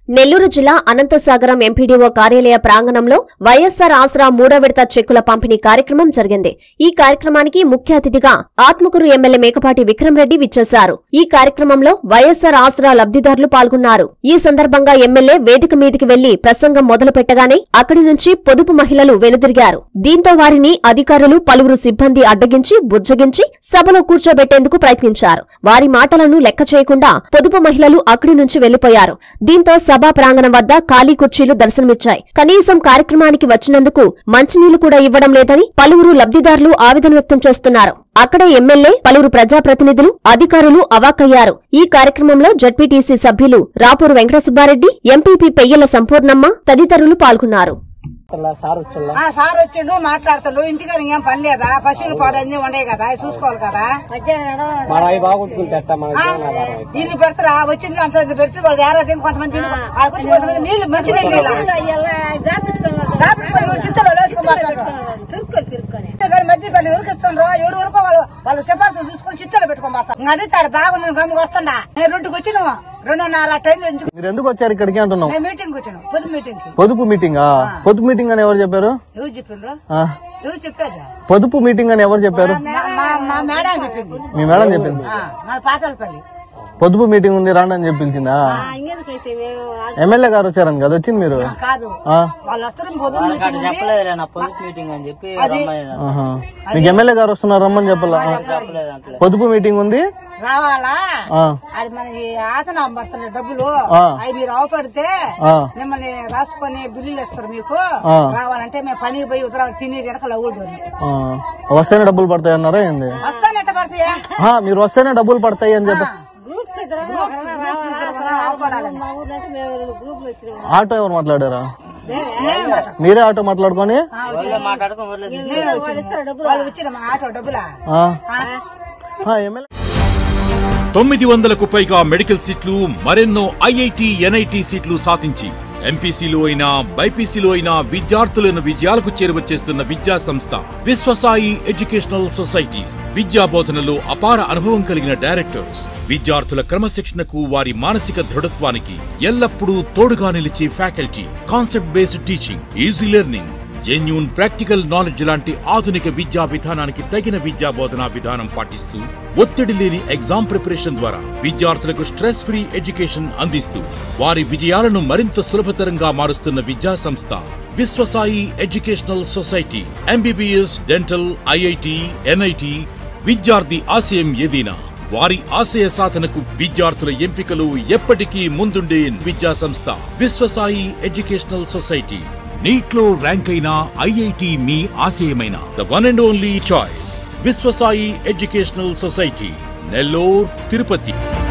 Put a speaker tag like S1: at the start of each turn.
S1: నెల్లూరు జిల్లా అనంతసాగరం ఎంపీడీఓ కార్యాలయ ప్రాంగణంలో వైఎస్సార్ ఆసరా మూడో విడత చెక్కుల పంపిణీ కార్యక్రమం జరిగింది ఈ కార్యక్రమానికి ముఖ్య అతిథిగా ఆత్మకూరు ఎమ్మెల్యే మేకపాటి విక్రమరెడ్డి విచ్చేశారు ఈ కార్యక్రమంలో వైఎస్సార్ ఆసరా లబ్ధిదారులు పాల్గొన్నారు ఈ సందర్భంగా ఎమ్మెల్యే వేదిక మీదికి వెళ్లి ప్రసంగం మొదలు పెట్టగానే అక్కడి నుంచి పొదుపు మహిళలు వెనుదిరిగారు దీంతో వారిని అధికారులు పలువురు సిబ్బంది అడ్డగించి బుజ్జగించి సభలో కూర్చోబెట్టేందుకు ప్రయత్నించారు వారి మాటలను లెక్క చేయకుండా పొదుపు మహిళలు అక్కడి నుంచి వెళ్లిపోయారు దీంతో సభా ప్రాంగణం వద్ద ఖాళీ కుర్చీలు దర్శనమిచ్చాయి కనీసం కార్యక్రమానికి వచ్చినందుకు మంచినీళ్లు కూడా ఇవ్వడం లేదని పలువురు లబ్ధిదారులు ఆవేదన వ్యక్తం చేస్తున్నారు అక్కడే ఎమ్మెల్యే పలువురు ప్రజాప్రతినిధులు అధికారులు అవాక్కయ్యారు ఈ కార్యక్రమంలో జడ్పీటీసీ సభ్యులు రాపూరు వెంకటసుబ్బారెడ్డి ఎంపీపీ పెయ్యల సంపూర్ణమ్మ తదితరులు పాల్గొన్నారు
S2: తెల్ల సార్ వచ్చల్లా
S3: ఆ సార్ వచ్చిండు మాట్లాడతాడు ఇంటికాడ ఇంకేం పని లేదా పశువులు పాడన్నీ ఉండే కదా అవి చూసుకోవాలి కదా
S2: మన అవి బాగుంటుంది అట్ట మన
S3: ఆ,
S2: జీవన ఆధారం అయితే.
S3: ఇల్లు పెడతారా వచ్చింది అంత ఇంత పెడితే వాళ్ళు ఏడాది కొంతమంది ఇల్లు ఆడుకొచ్చి కొంతమంది నీళ్లు మంచి నీళ్ళు చింతలో వేసుకోబోతారు మధ్య పని ఎవరికి ఇస్తుండ్రో ఎవరు ఊరుకో వాళ్ళు వాళ్ళు సిఫార్సు చూసుకొని చిత్తలో పెట్టుకోబోతారు అడుగుతాడు బాగుంది గమ్ముకు వస్తుండా నేను రెండుకి వచ్చినాము రెండున్నర టైం నుంచి
S4: మీరు ఎందుకు వచ్చారు ఇక్కడికి అంటున్నాం
S3: మేము మీటింగ్ వచ్చినాం పొద్దు మీటింగ్ కి
S4: పొదుపు మీటింగ్ పొదుపు మీటింగ్ అని ఎవరు చెప్పారు
S3: ఎవరు చెప్పిండ్రు
S4: ఆ,
S3: ఎవరు చెప్పేది
S4: పొదుపు మీటింగ్ అని ఎవరు చెప్పారు
S3: మా- మా- మా మేడం చెప్పింది
S4: మీ మేడం చెప్పింది
S3: ఆ, మాది పాతాలపల్లి
S4: పొదుపు మీటింగ్ ఉంది రాండి అని చెప్పించిందా ఎమ్మెల్యే గారు వచ్చారని కదా వచ్చింది మీరు
S3: కాదు
S4: ఆ,
S3: వాళ్ళు వస్తారు పొద్దున్న మీటింగ్ ఉంది.
S5: చెప్పలేదులే నా పొదుపు మీటింగ్ అని చెప్పి రమ్మని
S4: ఆహా. మీకు ఎమ్మెల్యే గారు వస్తున్నారు రమ్మని చెప్పాలా ఆ,
S5: చెప్పలేదు అంటలే
S4: పొదుపు మీటింగ్ ఉంది
S3: రావాలా
S4: ఆ,
S3: అది మన ఈ ఆసన పడుతున్న డబ్బులు
S4: ఆ.
S3: అవి మీరు అవపడితే
S4: ఆ.
S3: మిమ్మల్ని రాసుకొని బిల్లులు ఇస్తారు మీకు
S4: ఆ.
S3: రావాలంటే మేము పనికి పోయి ఉత్తరాలు తిని వెనక లవ్వులు
S4: ఆ, వస్తేనే డబ్బులు పడతాయి అన్నారా ఏంది
S3: వస్తాను ఎట్ట పడతాయా
S4: ఆ, మీరు వస్తేనే డబ్బులు పడతాయి అని చెప్పి ఆటో ఎవరు మాట్లాడారా మీరే ఆటో మాట్లాడుకొని
S5: ఊళ్ళో మాట్లాడుకుని ఊర్లో తీసుకెళ్ళి
S3: వాళ్ళు వచ్చిన మా ఆటో డబ్బులా
S4: ఆ, ఆ, ఎమ్మెల్యే
S6: తొమ్మిది వందలకు పైగా మెడికల్ సీట్లు మరెన్నో ఐఐటి ఎన్ఐటి సీట్లు సాధించి ఎంపీసీలో అయినా బైపీసీలో అయినా విద్యార్థులను విజయాలకు చేరువ చేస్తున్న విద్యా సంస్థ విశ్వసాయి ఎడ్యుకేషనల్ సొసైటీ విద్యా బోధనలో అపార అనుభవం కలిగిన డైరెక్టర్స్ విద్యార్థుల క్రమశిక్షణకు వారి మానసిక దృఢత్వానికి ఎల్లప్పుడూ తోడుగా నిలిచే faculty concept based teaching easy learning genuine practical knowledge లాంటి ఆధునిక విద్యా విధానానికి తగిన విద్యా బోధనా విధానం పాటిస్తూ ఒత్తిడి లేని ఎగ్జామ్ ప్రిపరేషన్ ద్వారా విద్యార్థులకు స్ట్రెస్ ఫ్రీ ఎడ్యుకేషన్ అందిస్తూ వారి విజయాలను మరింత సులభతరంగా మారుస్తున్న విద్యా సంస్థ Viswasai educational society MBBS dental IIT NIT విద్యార్థి ఆశయం ఏదైనా వారి ఆశయ సాధనకు విద్యార్థుల ఎంపికలు ఎప్పటికీ ముందుండే విద్యా సంస్థ విశ్వసాయి ఎడ్యుకేషనల్ సొసైటీ నీట్లో ర్యాంక్ అయిన ఐఐటి మీ ఆశయమైన the one and only choice Viswasai educational society Nellore Tirupati